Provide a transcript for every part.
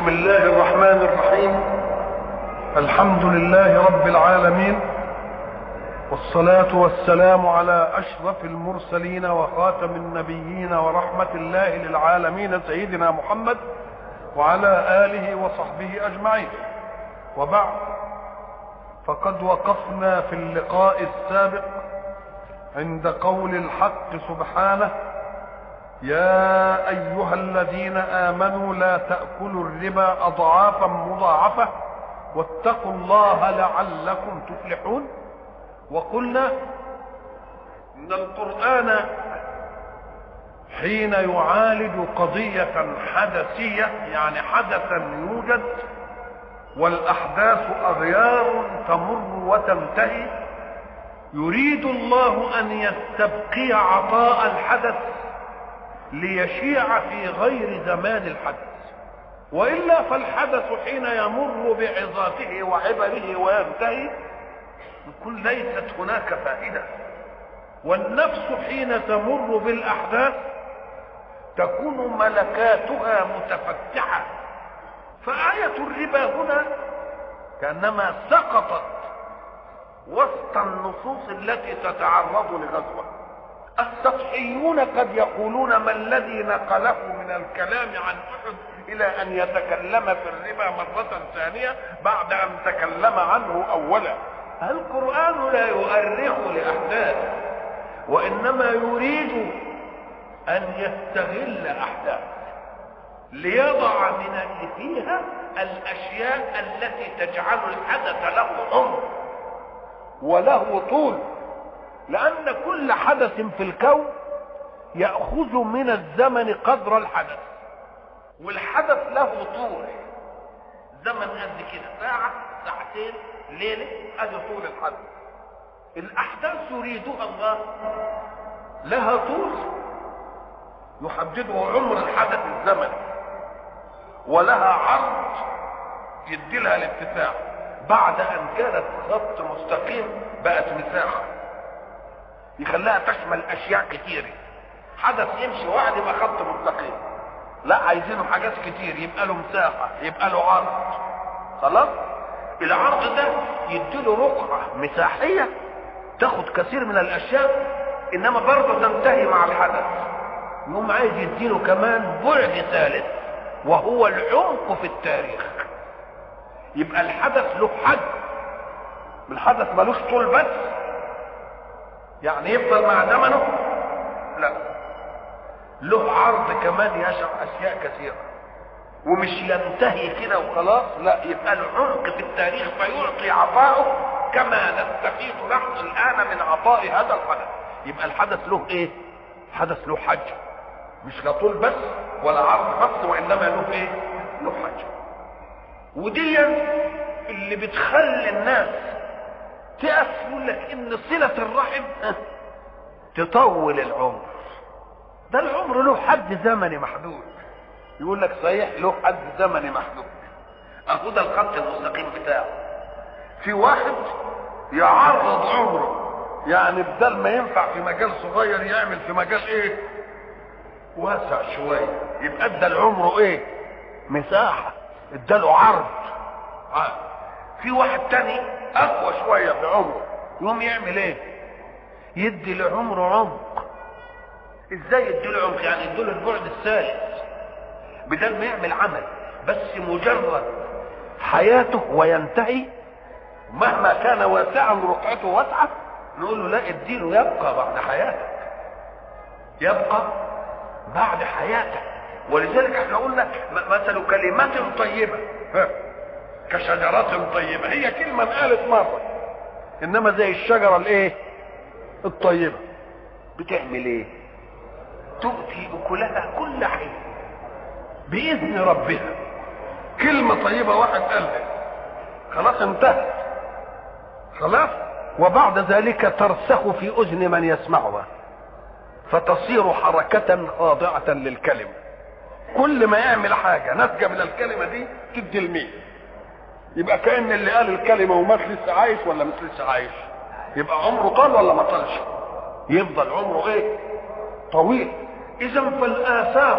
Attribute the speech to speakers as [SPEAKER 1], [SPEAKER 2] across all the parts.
[SPEAKER 1] بسم الله الرحمن الرحيم الحمد لله رب العالمين والصلاة والسلام على أشرف المرسلين وخاتم النبيين ورحمة الله للعالمين سيدنا محمد وعلى آله وصحبه أجمعين وبعد فقد وقفنا في اللقاء السابق عند قول الحق سبحانه يا ايها الذين امنوا لا تاكلوا الربا اضعافا مضاعفه واتقوا الله لعلكم تفلحون وقلنا ان القران حين يعالج قضيه حدثيه يعني حدثا يوجد والاحداث اغيار تمر وتنتهي يريد الله ان يستبقي عطاء الحدث ليشيع في غير زمان الحدث والا فالحدث حين يمر بعظاته وعبره وينتهي يكون ليست هناك فائده والنفس حين تمر بالاحداث تكون ملكاتها متفتحه فآية الربا هنا كأنما سقطت وسط النصوص التي تتعرض لغزوه السطحيون قد يقولون ما الذي نقله من الكلام عن احد الى ان يتكلم في الربا مره ثانيه بعد ان تكلم عنه اولا القران لا يؤرخ لاحداث وانما يريد ان يستغل احداث ليضع من اللي فيها الاشياء التي تجعل الحدث له عمر وله طول لأن كل حدث في الكون يأخذ من الزمن قدر الحدث والحدث له طول زمن قد كده ساعة ساعتين ليلة ادي طول الحدث الأحداث يريدها الله لها طول يحدده عمر الحدث الزمني ولها عرض يدي لها الاتساع بعد أن كانت خط مستقيم بقت مساحة يخليها تشمل اشياء كتيره حدث يمشي واحد يبقى خط مستقيم لا عايزينه حاجات كتير يبقى له مساحه يبقى له عرض خلاص العرض ده يديله رقعه مساحيه تاخد كثير من الاشياء انما برضه تنتهي مع الحدث يقوم عايز يديله كمان بعد ثالث وهو العمق في التاريخ يبقى الحدث له حجم الحدث ملوش طول بس يعني يفضل مع زمنه لا له عرض كمان يشرح اشياء كثيره ومش ينتهي كده وخلاص لا يبقى له عمق في التاريخ فيعطي عطاؤه كما نستفيد نحن الان من عطاء هذا الحدث يبقى الحدث له ايه حدث له حجم مش لا طول بس ولا عرض بس وانما له ايه له حجم ودي اللي بتخلي الناس تقف يقول لك ان صلة الرحم تطول العمر ده العمر له حد زمني محدود يقول لك صحيح له حد زمني محدود اهو ده الخط المستقيم بتاعه في واحد يعرض عمره يعني بدل ما ينفع في مجال صغير يعمل في مجال ايه واسع شويه يبقى ادى العمر ايه مساحه اداله عرض عرض في واحد تاني اقوى شويه في عمره يقوم يعمل ايه يدي لعمره عمق ازاي يدي له عمق يعني يدي له البعد الثالث بدل ما يعمل عمل بس مجرد حياته وينتهي مهما كان واسعا رقعته واسعه نقول له لا اديله يبقى بعد حياتك يبقى بعد حياتك ولذلك احنا قلنا مثل كلمة طيبة كشجرة طيبة هي كلمة قالت مرة انما زي الشجرة الايه الطيبة بتعمل ايه تؤتي اكلها كل حين باذن ربها كلمة طيبة واحد قالها خلاص انتهت خلاص وبعد ذلك ترسخ في اذن من يسمعها فتصير حركة خاضعة للكلمة كل ما يعمل حاجة ناتجة من الكلمة دي تدي الميل يبقى كأن اللي قال الكلمة ومات لسه عايش ولا مش لسه عايش يبقى عمره طال ولا ما طالش يفضل عمره ايه طويل اذا فالاثار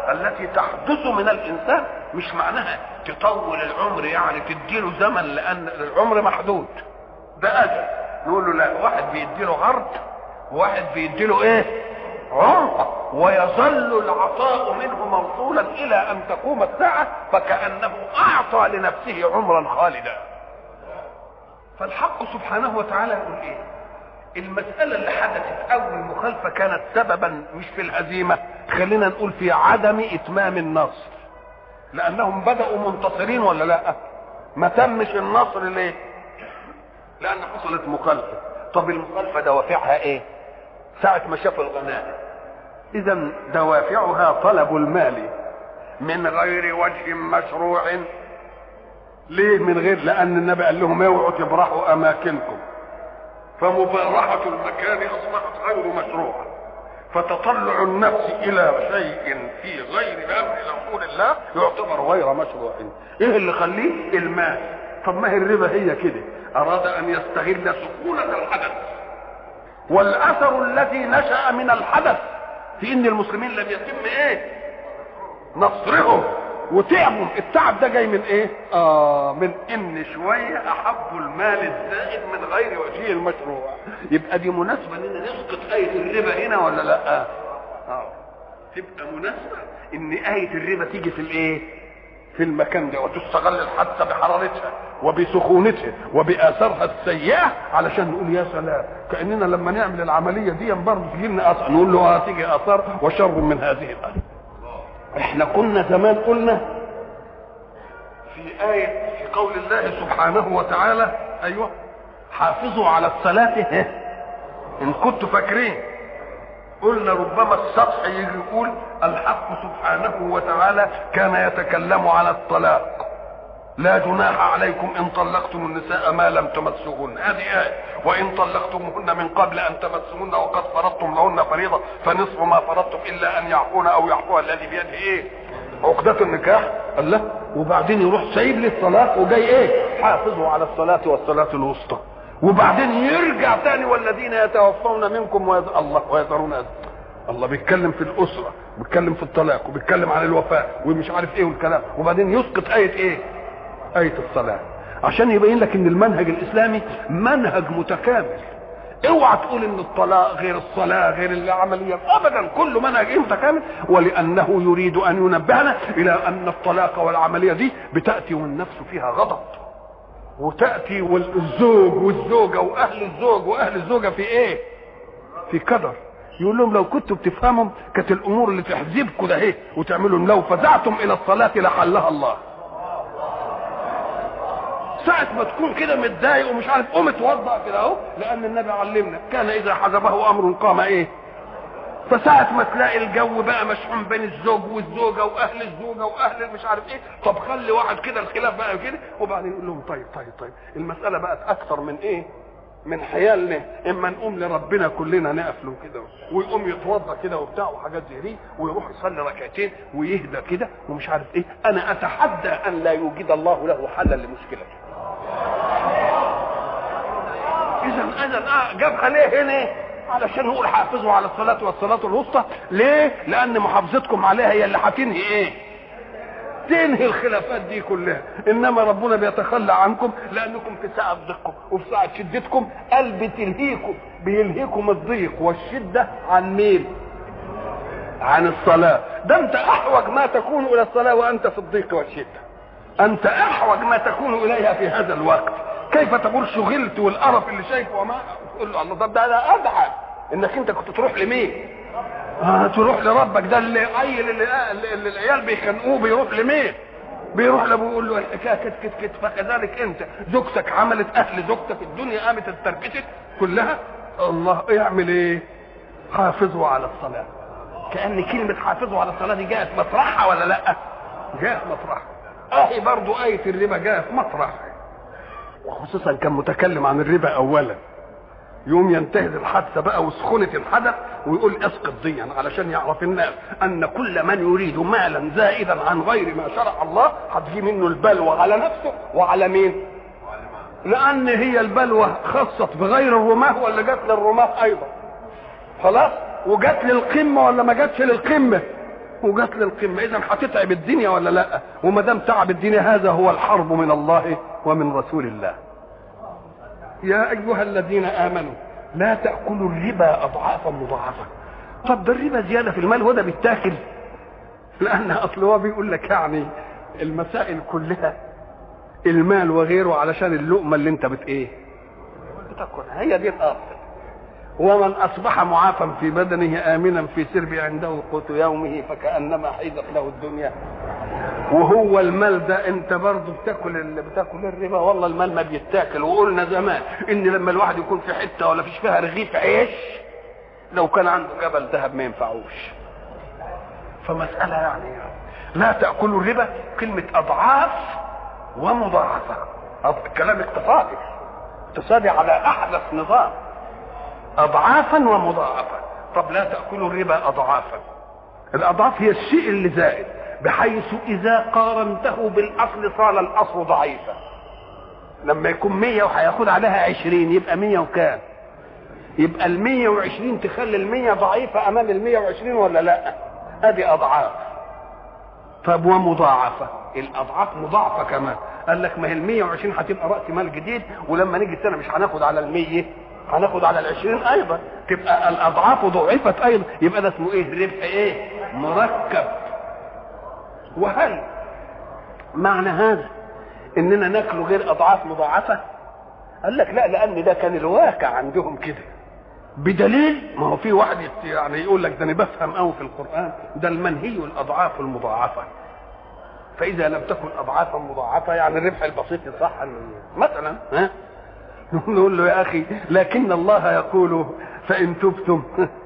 [SPEAKER 1] التي تحدث من الانسان مش معناها تطول العمر يعني تديله زمن لان العمر محدود ده اجل نقول له لا واحد بيديله عرض وواحد بيديله ايه عمق ويظل العطاء منه موصولا الى ان تقوم الساعه فكانه اعطى لنفسه عمرا خالدا فالحق سبحانه وتعالى يقول ايه المسألة اللي حدثت أول مخالفة كانت سببا مش في الهزيمة خلينا نقول في عدم إتمام النصر لأنهم بدأوا منتصرين ولا لا ما تمش النصر ليه لأن حصلت مخالفة طب المخالفة دوافعها إيه ساعة ما شافوا الغنائم إذا دوافعها طلب المال من غير وجه مشروع ليه من غير لأن النبي قال لهم اوعوا تبرحوا أماكنكم فمبارحة المكان أصبحت غير مشروعة فتطلع النفس إلى شيء في غير أمر رسول الله يعتبر غير مشروع إيه اللي خليه المال طب ما هي الربا هي كده أراد أن يستغل سكونة الحدث والأثر الذي نشأ من الحدث في إن المسلمين لم يتم إيه نصرهم وتعبوا التعب ده جاي من ايه اه من ان شويه احبوا المال الزائد من غير وجهه المشروع يبقى دي مناسبه اننا نسقط ايه الربا هنا ولا لا اه تبقى مناسبه ان ايه الربا تيجي في الايه في المكان ده وتستغل الحادثه بحرارتها وبسخونتها وباثارها السيئه علشان نقول يا سلام كاننا لما نعمل العمليه دي برضه تجي لنا اثار نقول له هتيجي اثار وشر من هذه الاثار احنا كنا زمان قلنا في آية في قول الله سبحانه وتعالى أيوة حافظوا على الصلاة إن كنتوا فاكرين قلنا ربما السطح يجي يقول الحق سبحانه وتعالى كان يتكلم على الطلاق لا جناح عليكم ان طلقتم النساء ما لم تمسوهن هذه آية وان طلقتموهن من قبل ان تمسوهن وقد فرضتم لهن فريضة فنصف ما فرضتم الا ان يعفون او يعفو الذي بيده ايه عقدة النكاح الله وبعدين يروح سايب لي الصلاة وجاي ايه حافظوا على الصلاة والصلاة الوسطى وبعدين يرجع تاني والذين يتوفون منكم ويز... الله ويذرون أزل. الله بيتكلم في الأسرة بيتكلم في الطلاق وبيتكلم عن الوفاة ومش عارف ايه والكلام وبعدين يسقط آية ايه آية الصلاة عشان يبين لك ان المنهج الاسلامي منهج متكامل اوعى تقول ان الطلاق غير الصلاة غير العملية ابدا كل منهج ايه متكامل ولانه يريد ان ينبهنا الى ان الطلاق والعملية دي بتأتي والنفس فيها غضب وتأتي والزوج والزوجة واهل الزوج واهل الزوجة في ايه في قدر يقول لهم لو كنتوا بتفهموا كانت الامور اللي تحزبكم ده ايه وتعملوا لو فزعتم الى الصلاة لحلها الله ساعة ما تكون كده متضايق ومش عارف قوم اتوضأ كده اهو لأن النبي علمنا كان إذا حزبه أمر قام إيه؟ فساعة ما تلاقي الجو بقى مشحون بين الزوج والزوجة وأهل الزوجة وأهل مش عارف إيه، طب خلي واحد كده الخلاف بقى كده وبعدين يقول لهم طيب طيب طيب المسألة بقت أكثر من إيه؟ من حيالنا اما نقوم لربنا كلنا نقف له كده ويقوم يتوضا كده وبتاع وحاجات زي دي ويروح يصلي ركعتين ويهدى كده ومش عارف ايه انا اتحدى ان لا يوجد الله له حلا لمشكلته اذا اذا آه جابها ليه هنا علشان نقول حافظوا على الصلاة والصلاة الوسطى ليه؟ لأن محافظتكم عليها هي اللي هتنهي إيه؟ تنهي الخلافات دي كلها انما ربنا بيتخلى عنكم لانكم في ساعه ضيقكم وفي ساعه شدتكم قلب تلهيكم بيلهيكم الضيق والشده عن مين عن الصلاه ده انت احوج ما تكون الى الصلاه وانت في الضيق والشده انت احوج ما تكون اليها في هذا الوقت كيف تقول شغلت والقرف اللي شايفه وما تقول له الله طب ده انا ادعى انك انت كنت تروح لمين آه تروح لربك ده اللي عيل اللي, اللي العيال بيخنقوه بيروح لمين بيروح لابوه يقول له الحكايه كت كت كت فكذلك انت زوجتك عملت اهل زوجتك الدنيا قامت اتربشت كلها الله يعمل ايه حافظوا على الصلاه كان كلمه حافظوا على الصلاه دي جاءت مطرحها ولا لا جاءت مطرحها اهي برضو ايه الربا جاءت مطرحها وخصوصا كان متكلم عن الربا اولا يوم ينتهز الحادثه بقى وسخونه الحدث ويقول اسقط ديا علشان يعرف الناس ان كل من يريد مالا زائدا عن غير ما شرع الله هتجي منه البلوى على نفسه وعلى مين؟ لان هي البلوى خصت بغير الرماه ولا جت للرماه ايضا خلاص وجت للقمه ولا ما جاتش للقمه وجات للقمه اذا هتتعب الدنيا ولا لا وما دام تعب الدنيا هذا هو الحرب من الله ومن رسول الله يا ايها الذين امنوا لا تاكلوا الربا اضعافا مضاعفه طب ده الربا زياده في المال هو ده بيتاكل لان اصل هو بيقول لك يعني المسائل كلها المال وغيره علشان اللقمه اللي انت بت ايه بتاكلها هي دي الاصل ومن اصبح معافا في بدنه امنا في سربه عنده قوت يومه فكانما حيزت له الدنيا وهو المال ده انت برضه بتاكل اللي بتاكل الربا والله المال ما بيتاكل وقلنا زمان ان لما الواحد يكون في حته ولا فيش فيها رغيف عيش لو كان عنده جبل ذهب ما ينفعوش فمساله يعني لا تاكلوا الربا كلمه اضعاف ومضاعفه كلام اقتصادي اقتصادي على احدث نظام اضعافا ومضاعفه طب لا تاكلوا الربا اضعافا الاضعاف هي الشيء اللي زائد بحيث اذا قارنته بالاصل صار الاصل ضعيفا لما يكون مية وهياخد عليها عشرين يبقى مية وكام يبقى المية وعشرين تخلي المية ضعيفة امام المية وعشرين ولا لا ادي اضعاف طب ومضاعفة الاضعاف مضاعفة كمان قال لك ما هي المية وعشرين هتبقى رأس مال جديد ولما نيجي السنة مش هناخد على المية هناخد على العشرين ايضا تبقى الاضعاف ضعفت ايضا يبقى ده اسمه ايه ربح ايه مركب وهل معنى هذا اننا ناكله غير اضعاف مضاعفه قال لك لا لان ده كان الواقع عندهم كده بدليل ما هو في واحد يعني يقول لك ده انا بفهم قوي في القران ده المنهي الاضعاف المضاعفه فاذا لم تكن اضعافا مضاعفه يعني الربح البسيط يصح مثلا ها نقول له يا اخي لكن الله يقول فان تبتم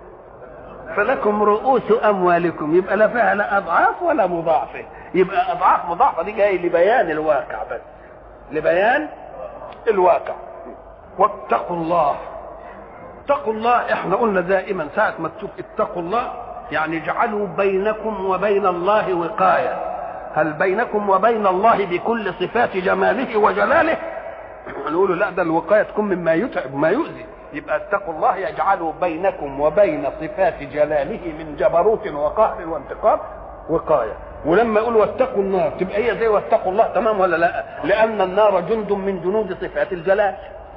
[SPEAKER 1] فلكم رؤوس اموالكم يبقى لا فيها لا اضعاف ولا مضاعفه يبقى اضعاف مضاعفه دي جاي لبيان الواقع بس لبيان الواقع واتقوا الله اتقوا الله احنا قلنا دائما ساعه ما تشوف اتقوا الله يعني اجعلوا بينكم وبين الله وقايه هل بينكم وبين الله بكل صفات جماله وجلاله نقول لا ده الوقايه تكون مما يتعب ما يؤذي يبقى اتقوا الله يجعل بينكم وبين صفات جلاله من جبروت وقهر وانتقام وقايه ولما يقول واتقوا النار تبقى هي زي واتقوا الله تمام ولا لا لان النار جند من جنود صفات الجلال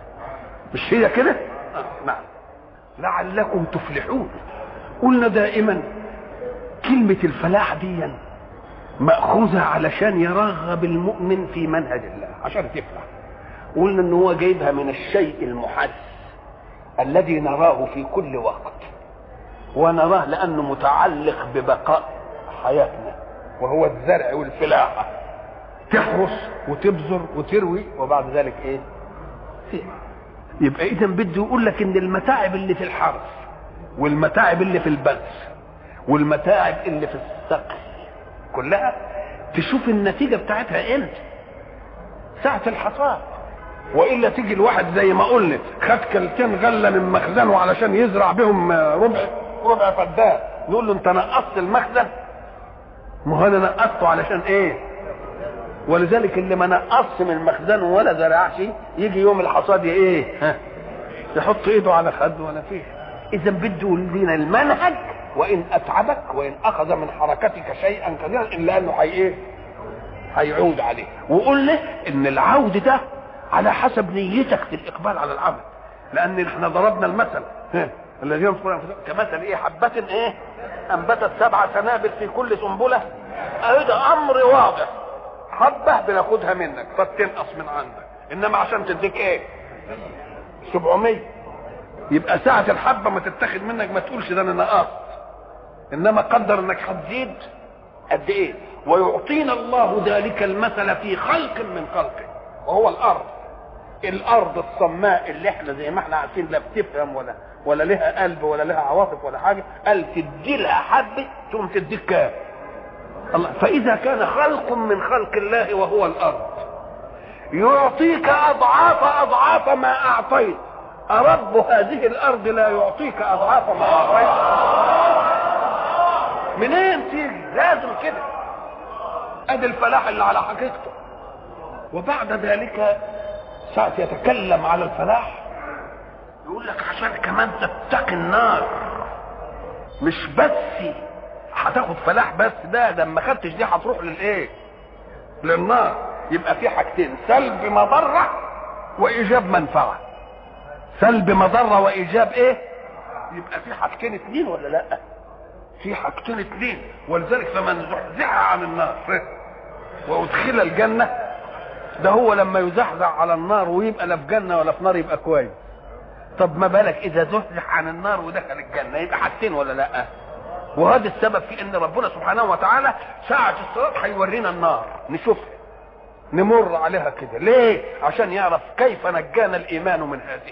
[SPEAKER 1] مش هي كده آه. نعم لعلكم تفلحون قلنا دائما كلمة الفلاح دي مأخوذة علشان يرغب المؤمن في منهج الله عشان تفلح قلنا ان هو جايبها من الشيء المحس الذي نراه في كل وقت ونراه لانه متعلق ببقاء حياتنا وهو الزرع والفلاحه تحرس وتبذر وتروي وبعد ذلك ايه فيه. يبقى اذا بده يقول لك ان المتاعب اللي في الحرث والمتاعب اللي في البذر والمتاعب اللي في السقي كلها تشوف النتيجه بتاعتها امتى ساعه الحصاد والا تيجي الواحد زي ما قلنا خد كلتين غله من مخزنه علشان يزرع بهم ربع ربع فدان نقول له انت نقصت المخزن ما هو انا نقصته علشان ايه ولذلك اللي ما نقص من مخزنه ولا زرعش يجي يوم الحصاد ايه ها يحط ايده على خده ولا فيه اذا بده لنا المنهج وان اتعبك وان اخذ من حركتك شيئا كثيرا الا انه حي ايه هيعود عليه وقول له ان العود ده على حسب نيتك في الاقبال على العمل لان احنا ضربنا المثل الذين ينفقون كمثل ايه حبة ايه انبتت سبع سنابل في كل سنبلة اهي ده امر واضح حبة بناخدها منك فتنقص من عندك انما عشان تديك ايه 700 يبقى ساعة الحبة ما تتاخد منك ما تقولش ده انا نقصت انما قدر انك هتزيد قد ايه ويعطينا الله ذلك المثل في خلق من خلقه وهو الارض الارض الصماء اللي احنا زي ما احنا عارفين لا بتفهم ولا ولا لها قلب ولا لها عواطف ولا حاجه قال تدي لها حبه تقوم تديك كام الله فاذا كان خلق من خلق الله وهو الارض يعطيك اضعاف اضعاف ما اعطيت أرب هذه الأرض لا يعطيك أضعاف ما أعطيت منين تيجي لازم كده أدي الفلاح اللي على حقيقته وبعد ذلك ساعة يتكلم على الفلاح يقول لك عشان كمان تتقي النار مش بس هتاخد فلاح بس ده ده ما خدتش دي هتروح للايه للنار يبقى في حاجتين سلب مضره وايجاب منفعه سلب مضره وايجاب ايه يبقى في حاجتين اتنين ولا لا في حاجتين اتنين ولذلك فمن زحزح عن النار وادخل الجنه ده هو لما يزحزح على النار ويبقى لا في جنه ولا في نار يبقى كويس طب ما بالك اذا زحزح عن النار ودخل الجنه يبقى حاجتين ولا لا وهذا السبب في ان ربنا سبحانه وتعالى ساعة الصراط هيورينا النار نشوفها نمر عليها كده ليه عشان يعرف كيف نجانا الايمان من هذه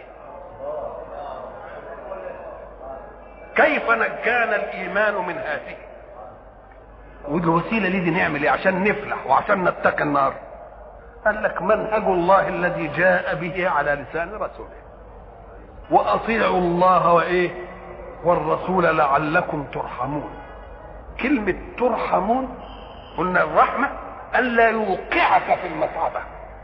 [SPEAKER 1] كيف نجانا الايمان من هذه والوسيله دي نعمل ايه عشان نفلح وعشان نتقي النار قال لك منهج الله الذي جاء به على لسان رسوله واطيعوا الله وايه والرسول لعلكم ترحمون كلمة ترحمون قلنا الرحمة ألا يوقعك في المتعبة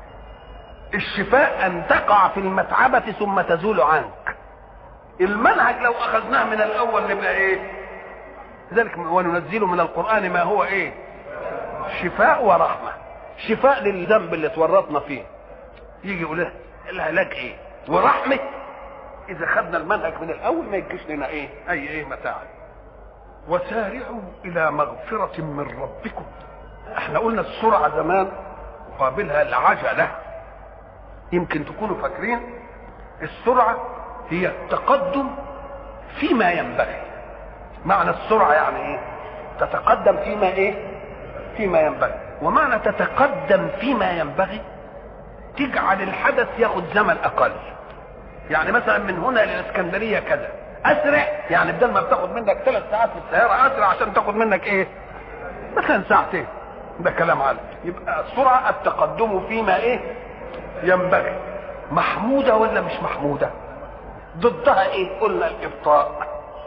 [SPEAKER 1] الشفاء أن تقع في المتعبة ثم تزول عنك المنهج لو أخذناه من الأول نبقى إيه ذلك وننزل من القرآن ما هو إيه شفاء ورحمة شفاء للذنب اللي تورطنا فيه يجي يقول العلاج ايه ورحمة اذا خدنا المنهج من الاول ما يجيش لنا ايه اي ايه متاع وسارعوا الى مغفرة من ربكم احنا قلنا السرعة زمان مقابلها العجلة يمكن تكونوا فاكرين السرعة هي التقدم فيما ينبغي معنى السرعة يعني ايه تتقدم فيما ايه فيما ينبغي ومعنى تتقدم فيما ينبغي تجعل الحدث ياخد زمن اقل يعني مثلا من هنا للاسكندريه كذا اسرع يعني بدل ما بتاخد منك ثلاث ساعات في السياره اسرع عشان تاخد منك ايه مثلا ساعتين ده كلام عالي يبقى السرعه التقدم فيما ايه ينبغي محموده ولا مش محموده ضدها ايه قلنا الابطاء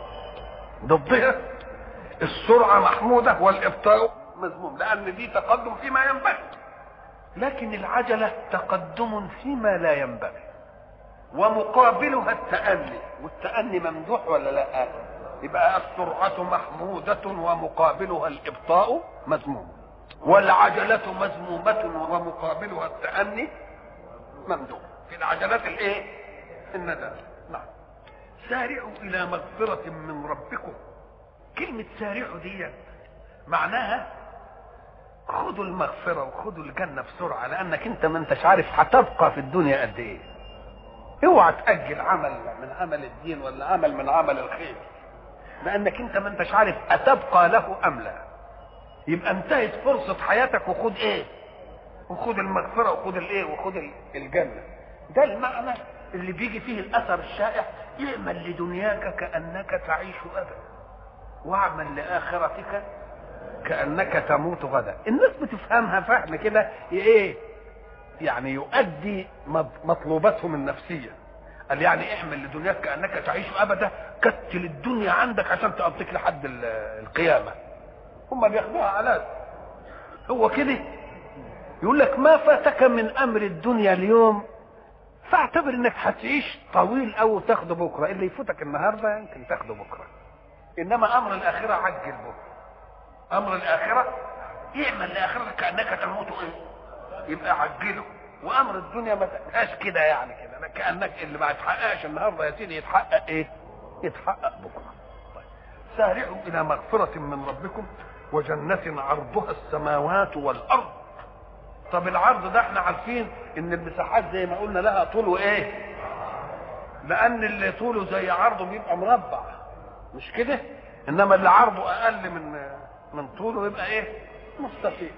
[SPEAKER 1] ضدها السرعه محموده والابطاء مذموم لان دي تقدم فيما ينبغي لكن العجله تقدم فيما لا ينبغي ومقابلها التأني والتأني ممدوح ولا لا يبقى السرعة محمودة ومقابلها الإبطاء مذموم والعجلة مذمومة ومقابلها التأني ممدوح في العجلات الايه الندى نعم سارعوا إلى مغفرة من ربكم كلمة سارعوا دي معناها خدوا المغفرة وخدوا الجنة بسرعة لأنك أنت ما أنتش عارف هتبقى في الدنيا قد إيه اوعى تأجل عمل من عمل الدين ولا عمل من عمل الخير لانك انت ما انتش عارف اتبقى له ام لا يبقى انتهت فرصة حياتك وخد ايه وخد المغفرة وخد الايه وخد الجنة ده المعنى اللي بيجي فيه الاثر الشائع اعمل لدنياك كأنك تعيش ابدا واعمل لاخرتك كأنك تموت غدا الناس بتفهمها فهم كده ايه يعني يؤدي مطلوباتهم النفسيه قال يعني اعمل لدنياك كانك تعيش ابدا كتل الدنيا عندك عشان تقضيك لحد القيامه هم بياخدوها على هو كده يقول لك ما فاتك من امر الدنيا اليوم فاعتبر انك هتعيش طويل او تاخده بكره اللي يفوتك النهارده يمكن تاخده بكره انما امر الاخره عجل بكره امر الاخره اعمل لاخرتك كانك تموت ايه يبقى عجله وامر الدنيا ما تبقاش كده يعني كده كانك اللي ما يتحققش النهارده يا سيدي يتحقق ايه؟ يتحقق بكره. طيب سارعوا الى مغفره من ربكم وجنة عرضها السماوات والارض. طب العرض ده احنا عارفين ان المساحات زي ما قلنا لها طول وايه؟ لان اللي طوله زي عرضه بيبقى مربع مش كده؟ انما اللي عرضه اقل من من طوله يبقى ايه؟ مستطيل.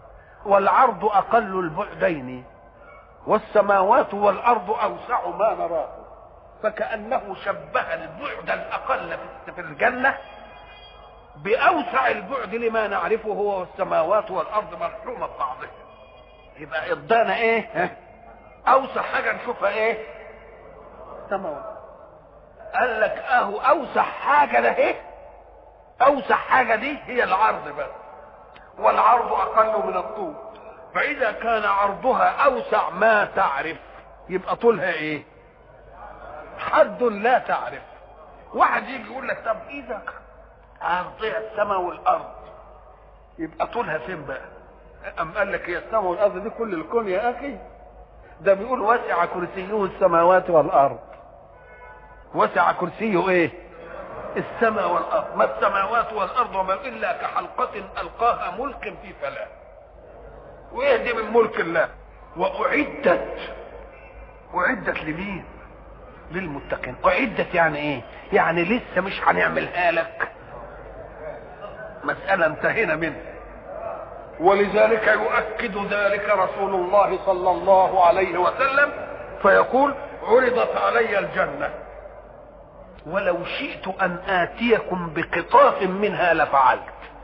[SPEAKER 1] والعرض اقل البعدين والسماوات والارض اوسع ما نراه فكانه شبه البعد الاقل في الجنه باوسع البعد لما نعرفه هو السماوات والارض مرحومه ببعضها يبقى ادانا ايه اوسع حاجه نشوفها ايه سماوات قال لك اهو اوسع حاجه ده ايه اوسع حاجه دي هي العرض بس والعرض اقل من الطول فاذا كان عرضها اوسع ما تعرف يبقى طولها ايه حد لا تعرف واحد يجي يقول لك طب اذا ارضها السماء والارض يبقى طولها فين بقى ام قال لك هي السماء والارض دي كل الكون يا اخي ده بيقول وسع كرسيه السماوات والارض وسع كرسيه ايه السماء والارض ما السماوات والارض وما الا كحلقه القاها ملك في فلاه وايه دي من ملك الله واعدت اعدت لمين للمتقين اعدت يعني ايه يعني لسه مش هنعملها لك مسألة انتهينا منها ولذلك يؤكد ذلك رسول الله صلى الله عليه وسلم فيقول عرضت علي الجنة ولو شئت أن آتيكم بقطاف منها لفعلت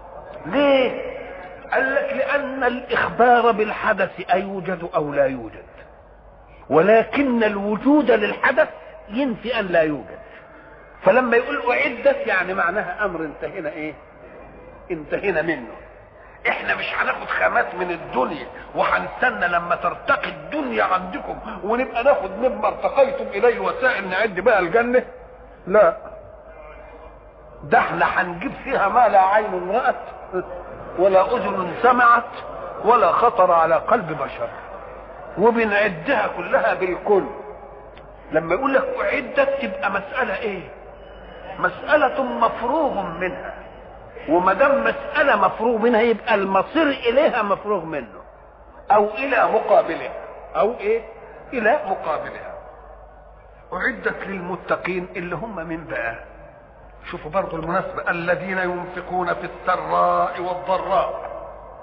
[SPEAKER 1] ليه قال لك لأن الإخبار بالحدث أيوجد أو لا يوجد ولكن الوجود للحدث ينفي أن لا يوجد فلما يقول أعدت يعني معناها أمر انتهينا إيه انتهينا منه احنا مش هناخد خامات من الدنيا وهنستنى لما ترتقي الدنيا عندكم ونبقى ناخد مما ارتقيتم اليه وسائل نعد بقى الجنه لا ده احنا هنجيب فيها ما لا عين رأت ولا اذن سمعت ولا خطر على قلب بشر وبنعدها كلها بالكل لما يقول لك اعدت تبقى مساله ايه مساله مفروغ منها وما دام مساله مفروغ منها يبقى المصير اليها مفروغ منه او الى مقابلها او ايه الى مقابلها اعدت للمتقين اللي هم من بقى شوفوا برضو المناسبة الذين ينفقون في السراء والضراء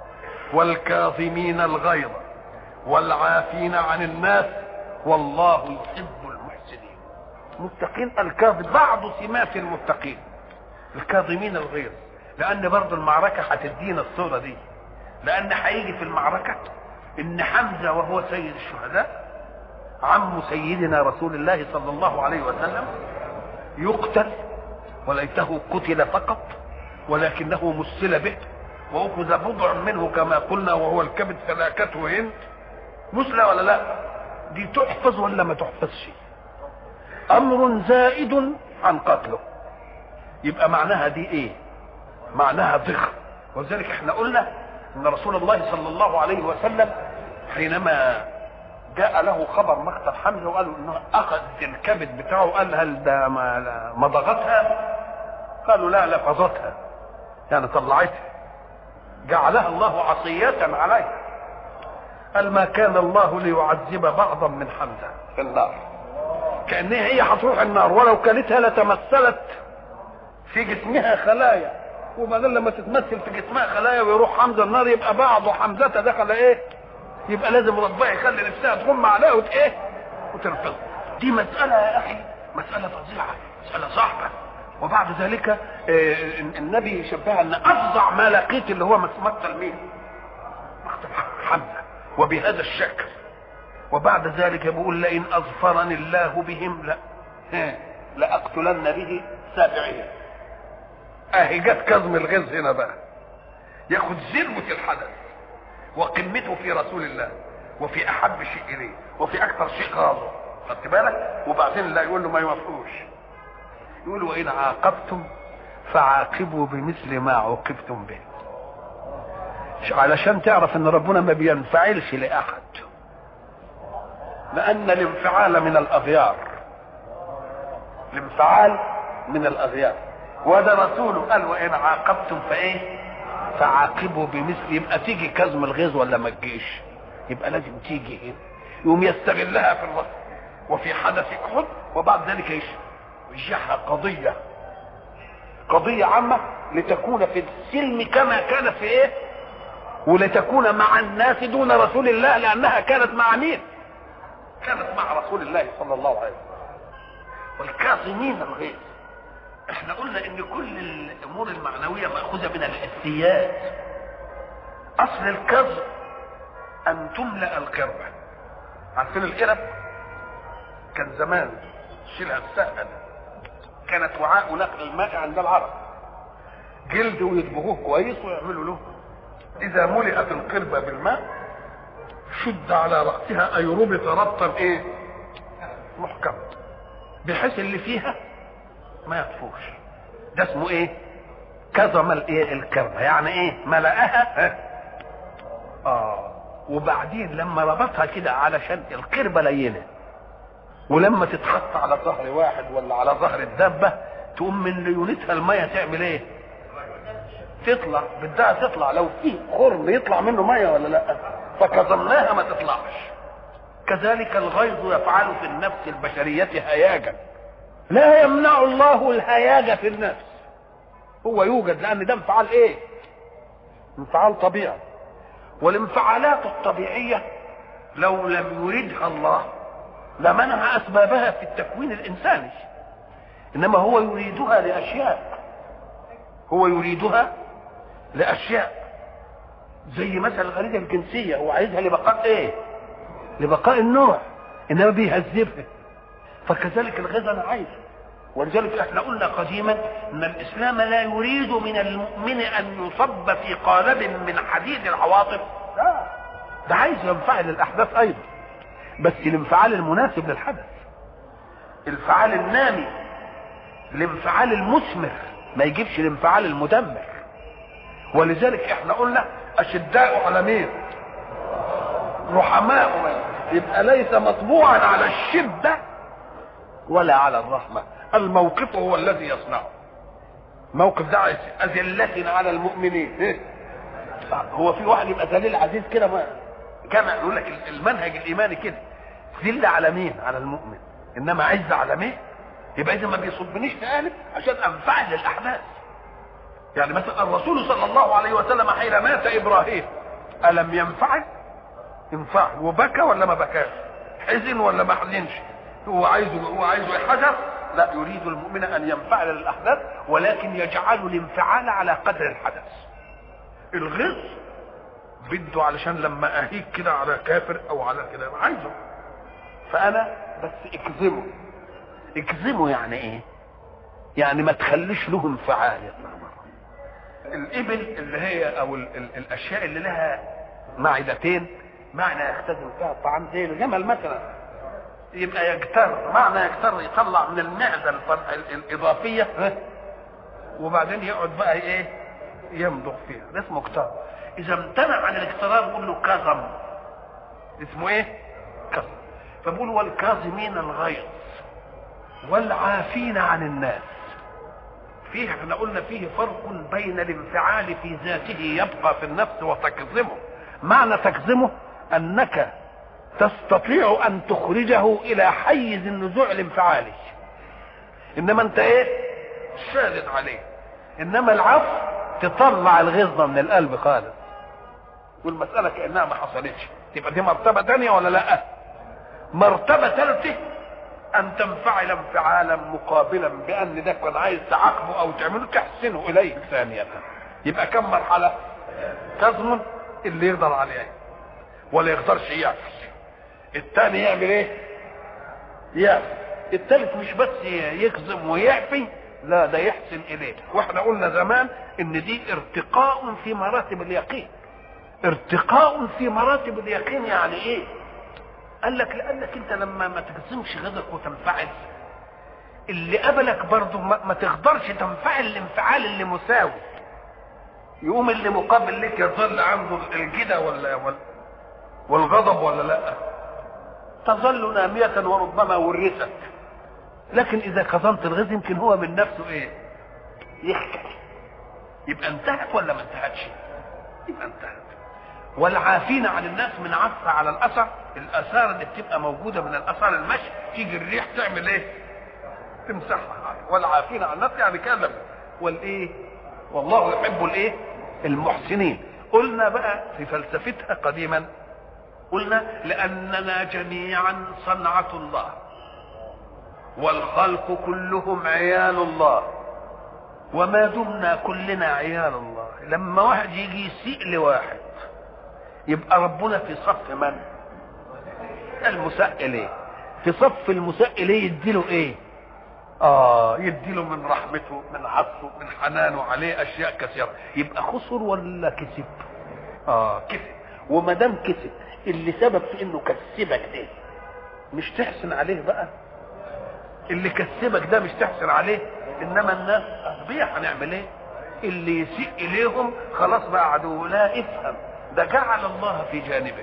[SPEAKER 1] والكاظمين الغيظ والعافين عن الناس والله يحب المحسنين متقين الكاظم بعض سمات المتقين الكاظمين الغيظ لان برضو المعركة هتدينا الصورة دي لان هيجي في المعركة ان حمزة وهو سيد الشهداء عم سيدنا رسول الله صلى الله عليه وسلم يقتل وليته قتل فقط ولكنه مسل به واخذ بضع منه كما قلنا وهو الكبد فلاكته هند مسلى ولا لا دي تحفظ ولا ما تحفظش امر زائد عن قتله يبقى معناها دي ايه معناها ضخم ولذلك احنا قلنا ان رسول الله صلى الله عليه وسلم حينما جاء له خبر مقتل حمزه وقالوا انه اخذ الكبد بتاعه قال هل ده ما مضغتها قالوا لا لفظتها يعني طلعتها جعلها الله عصية عليه قال ما كان الله ليعذب بعضا من حمزة في النار كأنها هي هتروح النار ولو كانتها لتمثلت في جسمها خلايا وبعدين لما تتمثل في جسمها خلايا ويروح حمزة النار يبقى بعض حمزة دخل ايه يبقى لازم ربنا يخلي نفسها تغم عليها وت ايه وترفض دي مسألة يا أخي مسألة فظيعة مسألة صعبة وبعد ذلك آه، النبي شبهها ان افظع ما لقيت اللي هو مقتل مين؟ مقتل حمزه وبهذا الشكل وبعد ذلك بيقول لئن اظفرني الله بهم لا ها، لاقتلن به سابعين اهي جت كظم الغيظ هنا بقى ياخد ذروه الحدث وقمته في رسول الله وفي احب شيء اليه وفي اكثر شيء غاضب خدت بالك وبعدين لا يقول له ما يوافقوش يقول وإن عاقبتم فعاقبوا بمثل ما عوقبتم به علشان تعرف ان ربنا ما بينفعلش لاحد لان الانفعال من الاغيار الانفعال من الاغيار وده رسوله قال وان عاقبتم فايه فعاقبوا بمثل يبقى تيجي كظم الغيظ ولا ما تجيش يبقى لازم تيجي هنا يقوم يستغلها في الوقت وفي حدث احد وبعد ذلك ايش يرجعها قضية قضية عامة لتكون في السلم كما كانت في ايه ولتكون مع الناس دون رسول الله لانها كانت مع مين كانت مع رسول الله صلى الله عليه وسلم والكاظمين الغيظ احنا قلنا ان كل الامور المعنوية مأخوذة من الحسيات اصل الكظم ان تملأ القربة عارفين القرب كان زمان شيلها بسهل كانت وعاء نقل الماء عند العرب جلد ويدبغوه كويس ويعملوا له اذا ملئت القربة بالماء شد على رأسها اي ربط ربطا ايه محكم بحيث اللي فيها ما يطفوش ده اسمه ايه كظم الايه الكربة يعني ايه ملأها ها؟ اه وبعدين لما ربطها كده علشان القربة لينة ولما تتحط على ظهر واحد ولا على ظهر الدابة تقوم من ليونتها المية تعمل ايه تطلع بدها تطلع لو في خرم يطلع منه مية ولا لا فكظمناها ما تطلعش كذلك الغيظ يفعل في النفس البشرية هياجا لا يمنع الله الهياج في النفس هو يوجد لان ده انفعال ايه انفعال طبيعي والانفعالات الطبيعية لو لم يردها الله لمنع اسبابها في التكوين الانساني انما هو يريدها لاشياء هو يريدها لاشياء زي مثلا الغريزه الجنسيه هو عايزها لبقاء ايه لبقاء النوع انما بيهذبها فكذلك الغذاء انا عايزه ولذلك احنا قلنا قديما ان الاسلام لا يريد من المؤمن ان يصب في قالب من حديد العواطف لا ده عايز ينفعل الاحداث ايضا بس الانفعال المناسب للحدث الانفعال النامي الانفعال المثمر ما يجيبش الانفعال المدمر ولذلك احنا قلنا اشداء على مين رحماء يبقى ليس مطبوعا على الشده ولا على الرحمه الموقف هو الذي يصنعه موقف ده أذلة على المؤمنين إيه؟ هو في واحد يبقى ذليل عزيز كده ما كما يقول لك المنهج الايماني كده ذل على مين على المؤمن انما عز على مين يبقى اذا ما بيصبنيش في قالب عشان انفعل للاحداث يعني مثلا الرسول صلى الله عليه وسلم حين مات ابراهيم الم ينفعل انفعل وبكى ولا ما بكاش حزن ولا ما حزنش هو عايزه هو عايزه حجر لا يريد المؤمن ان ينفعل للاحداث ولكن يجعل الانفعال على قدر الحدث الغز بده علشان لما اهيك كده على كافر او على كده عايزه فانا بس اكذبه اكذبه يعني ايه يعني ما تخليش له انفعال يطلع بره الابل اللي هي او ال ال الاشياء اللي لها معدتين معنى يختزن فيها الطعام زي الجمل مثلا يبقى يجتر معنى يجتر يطلع من المعده الاضافيه وبعدين يقعد بقى ايه يمضغ فيها ده اسمه اكتار اذا امتنع عن الاكترار نقول له كظم اسمه ايه كظم فبقول والكاظمين الغيظ والعافين عن الناس فيه احنا قلنا فيه فرق بين الانفعال في ذاته يبقى في النفس وتكظمه معنى تكظمه انك تستطيع ان تخرجه الى حيز النزوع الانفعالي انما انت ايه شادد عليه انما العفو تطلع الغيظه من القلب خالص والمساله كانها ما حصلتش تبقى دي مرتبه ثانيه ولا لا مرتبه ثالثه ان تنفعل انفعالا مقابلا بان ده كان عايز تعاقبه او تعمله تحسنه اليه ثانيه يبقى كم مرحله كظم اللي يقدر عليه ولا يقدرش يعفي الثاني يعمل ايه يعفي الثالث مش بس يكظم ويعفي لا ده يحسن اليه واحنا قلنا زمان ان دي ارتقاء في مراتب اليقين ارتقاء في مراتب اليقين يعني ايه قال لك لانك انت لما ما تكظمش غضبك وتنفعل اللي قبلك برضه ما, ما تقدرش تنفعل الانفعال اللي مساوي يقوم اللي مقابل لك يظل عنده الجدة ولا ولا والغضب ولا لا تظل نامية وربما ورثت لكن اذا كظمت الغيظ يمكن هو من نفسه ايه يحكي يبقى انتهت ولا ما انتهتش يبقى انتهت والعافين عن الناس من عف على الاثر الاثار اللي بتبقى موجوده من الاثار المشي تيجي الريح تعمل ايه تمسحها والعافين عن الناس يعني كذب والايه والله يحب الايه المحسنين قلنا بقى في فلسفتها قديما قلنا لاننا جميعا صنعه الله والخلق كلهم عيال الله وما دمنا كلنا عيال الله لما واحد يجي يسيء لواحد يبقى ربنا في صف من المساء اليه في صف المساء اليه يديله ايه اه يديله من رحمته من عطفه من حنانه عليه اشياء كثيره يبقى خسر ولا كسب اه كسب وما دام كسب اللي سبب في انه كسبك ده مش تحسن عليه بقى اللي كسبك ده مش تحسن عليه انما الناس اغبياء هنعمل ايه اللي يسيء اليهم خلاص بقى عدو لا افهم ده جعل الله في جانبك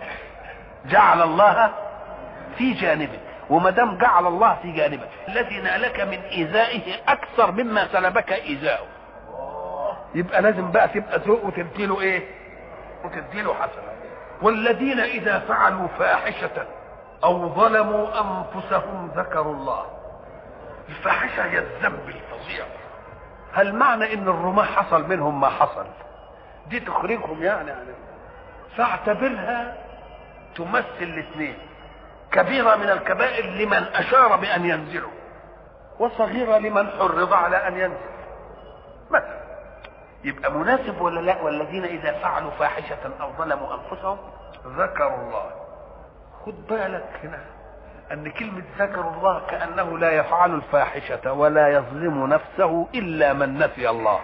[SPEAKER 1] جعل الله في جانبك وما دام جعل الله في جانبك الذي نالك من ايذائه اكثر مما سلبك ايذاؤه يبقى لازم بقى تبقى ذوق وتديله ايه وتديله حسنه والذين اذا فعلوا فاحشه او ظلموا انفسهم ذكروا الله الفاحشه هي الذنب الفظيع هل معنى ان الرماة حصل منهم ما حصل دي تخرجهم يعني, يعني فاعتبرها تمثل الاثنين كبيرة من الكبائر لمن أشار بأن ينزلوا وصغيرة لمن حرض على أن ينزل مثلا يبقى مناسب ولا لا والذين إذا فعلوا فاحشة أو ظلموا أنفسهم ذكروا الله خد بالك هنا أن كلمة ذكروا الله كأنه لا يفعل الفاحشة ولا يظلم نفسه إلا من نسي الله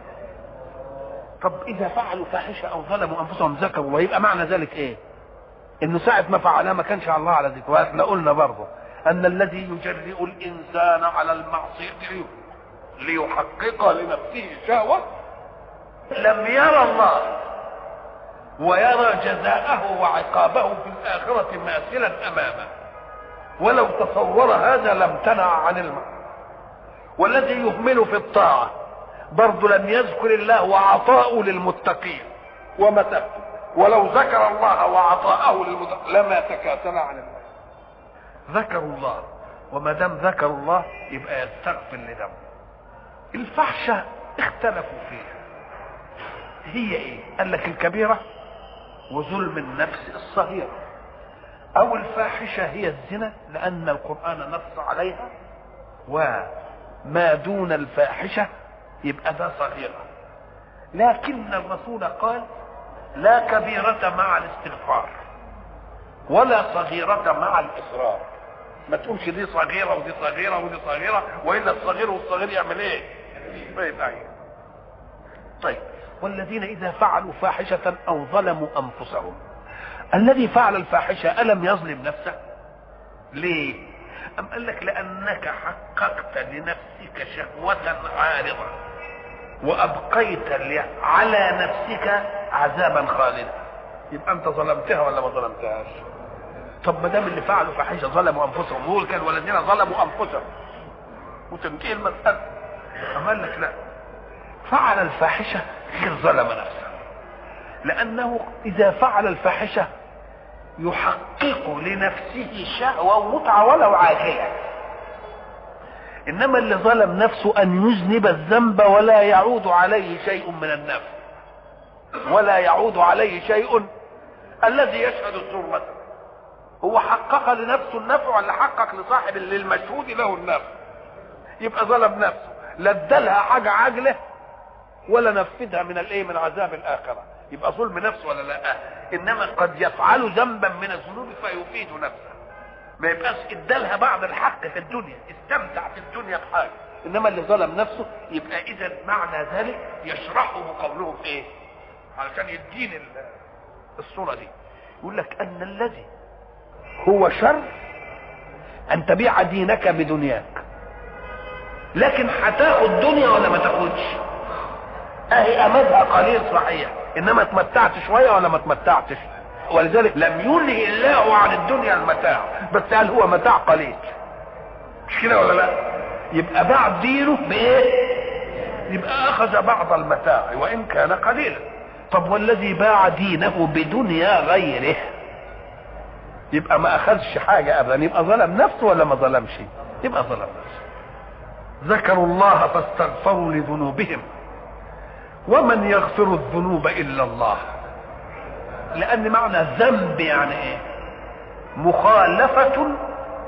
[SPEAKER 1] طب إذا فعلوا فاحشة أو ظلموا أنفسهم ذكروا الله يبقى معنى ذلك إيه؟ انه ساعة ما فعلها ما كانش الله على ذكره احنا قلنا برضه ان الذي يجرئ الانسان على المعصية ليحقق لنفسه شهوة لم يرى الله ويرى جزاءه وعقابه في الآخرة ماثلا أمامه ولو تصور هذا لم تنع عن المعنى والذي يهمل في الطاعة برضه لم يذكر الله وعطاءه للمتقين ومثبته ولو ذكر الله وعطاءه للمد... لما تكاسل عن الله ذكروا الله وما دام ذكروا الله يبقى يستغفر لذنبه الفحشة اختلفوا فيها هي ايه قال لك الكبيرة وظلم النفس الصغيرة او الفاحشة هي الزنا لان القرآن نص عليها وما دون الفاحشة يبقى ده صغيرة لكن الرسول قال لا كبيرة مع الاستغفار ولا صغيرة مع الإصرار ما تقولش دي صغيرة ودي صغيرة ودي صغيرة وإلا الصغير والصغير يعمل إيه؟ ما يبقى إيه؟ طيب والذين إذا فعلوا فاحشة أو ظلموا أنفسهم الذي فعل الفاحشة ألم يظلم نفسه؟ ليه؟ أم قال لك لأنك حققت لنفسك شهوة عارضة وابقيت على نفسك عذابا خالدا يبقى انت ظلمتها ولا ما ظلمتهاش طب ما دام اللي فعلوا فاحشه ظلموا انفسهم هو كان والذين ظلموا انفسهم وتنتهي المساله قال لك لا فعل الفاحشه غير ظلم نفسه لانه اذا فعل الفاحشه يحقق لنفسه شهوه ومتعه ولو عاجله انما اللي ظلم نفسه ان يذنب الذنب ولا يعود عليه شيء من النفس ولا يعود عليه شيء الذي يشهد الزور مثلا هو حقق لنفسه النفع ولا حقق لصاحب للمشهود له النفع يبقى ظلم نفسه لا ادالها حاجه عاجله ولا نفذها من الايه من عذاب الاخره يبقى ظلم نفس ولا لا انما قد يفعل ذنبا من الذنوب فيفيد نفسه ما يبقاش ادالها بعض الحق في الدنيا استمتع في الدنيا بحاجه انما اللي ظلم نفسه يبقى اذا معنى ذلك يشرحه قوله في ايه علشان يدين الصوره دي يقول لك ان الذي هو شر ان تبيع دينك بدنياك لكن هتاخد دنيا ولا ما تاخدش اهي امدها قليل صحيح انما اتمتعت شويه ولا ما اتمتعتش ولذلك لم ينهي الله عن الدنيا المتاع بس قال هو متاع قليل مش كده ولا لا يبقى باع دينه بايه يبقى اخذ بعض المتاع وان كان قليلا طب والذي باع دينه بدنيا غيره يبقى ما اخذش حاجه ابدا يبقى ظلم نفسه ولا ما ظلمش يبقى ظلم نفسه ذكروا الله فاستغفروا لذنوبهم ومن يغفر الذنوب الا الله لان معنى ذنب يعني ايه مخالفة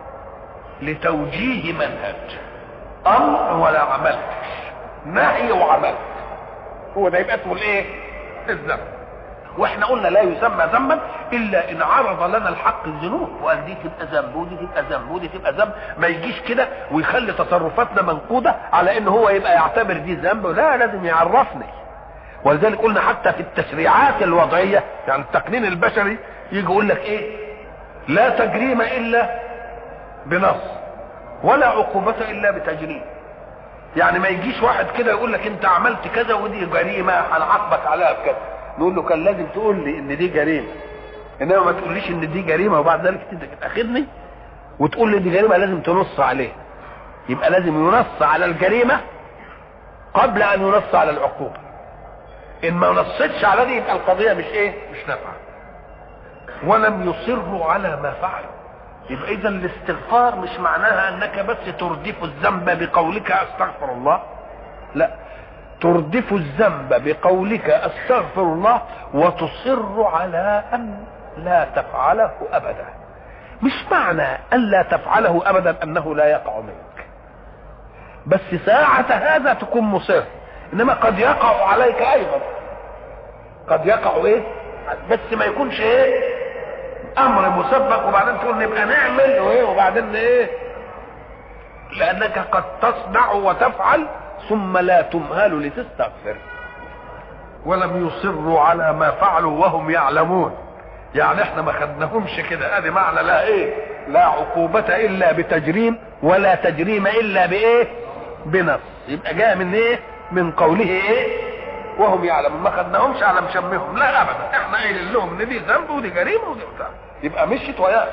[SPEAKER 1] لتوجيه منهج امر ولا عملتش نهي وعملت هو ده يبقى اسمه الايه الذنب واحنا قلنا لا يسمى ذنبا الا ان عرض لنا الحق الذنوب وقال دي تبقى ذنب ودي تبقى ذنب ودي تبقى ذنب ما يجيش كده ويخلي تصرفاتنا منقوده على ان هو يبقى يعتبر دي ذنب لا لازم يعرفني ولذلك قلنا حتى في التشريعات الوضعيه يعني التقنين البشري يجي يقول لك ايه لا تجريم الا بنص ولا عقوبة الا بتجريم يعني ما يجيش واحد كده يقول لك انت عملت كذا ودي جريمه هنعاقبك عليها بكذا نقول له كان لازم تقول لي ان دي جريمه انما ما تقوليش ان دي جريمه وبعد ذلك تاخدني وتقول لي دي جريمه لازم تنص عليه يبقى لازم ينص على الجريمه قبل ان ينص على العقوبه ان ما نصتش على دي يبقى القضيه مش ايه مش نافعه ولم يصروا على ما فعلوا يبقى اذا الاستغفار مش معناها انك بس تردف الذنب بقولك استغفر الله لا تردف الذنب بقولك استغفر الله وتصر على ان لا تفعله ابدا مش معنى ان لا تفعله ابدا انه لا يقع منك بس ساعة هذا تكون مصر انما قد يقع عليك ايضا قد يقع ايه بس ما يكونش ايه امر مسبق وبعدين تقول نبقى نعمل وايه وبعدين ايه لانك قد تصنع وتفعل ثم لا تمهل لتستغفر ولم يصروا على ما فعلوا وهم يعلمون يعني احنا ما خدناهمش كده ادي معنى لا ايه لا عقوبة الا بتجريم ولا تجريم الا بايه بنص يبقى جاء من ايه من قوله ايه وهم يعلمون ما خدناهمش على مشمهم لا ابدا احنا قايلين لهم ان دي ذنب ودي جريمه ودي بتاع يبقى مشيت وياه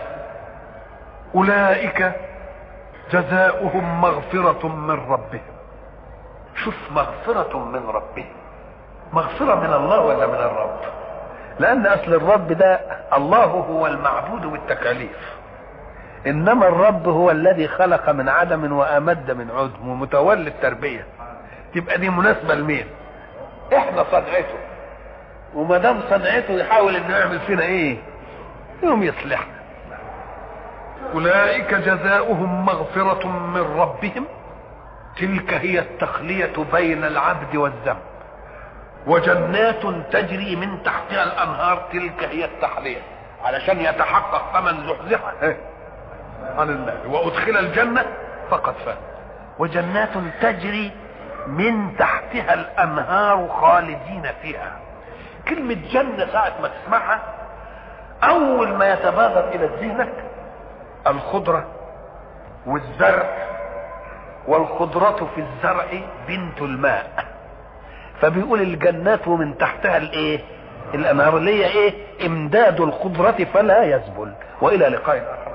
[SPEAKER 1] اولئك جزاؤهم مغفرة من ربهم شوف مغفرة من ربهم مغفرة من الله ولا من الرب لان اصل الرب ده الله هو المعبود بالتكاليف انما الرب هو الذي خلق من عدم وامد من عدم ومتولي التربيه تبقى دي مناسبه لمين احنا صنعته وما دام صنعته يحاول انه يعمل فينا ايه يوم يصلحنا اولئك جزاؤهم مغفره من ربهم تلك هي التخليه بين العبد والذنب وجنات تجري من تحتها الانهار تلك هي التحليه علشان يتحقق فمن زحزح عن النار وادخل الجنه فقد فاز وجنات تجري من تحتها الانهار خالدين فيها كلمة جنة ساعة ما تسمعها أول ما يتبادر إلى ذهنك الخضرة والزرع والخضرة في الزرع بنت الماء فبيقول الجنات ومن تحتها الايه الانهار اللي هي ايه امداد الخضرة فلا يذبل والى لقاء اخر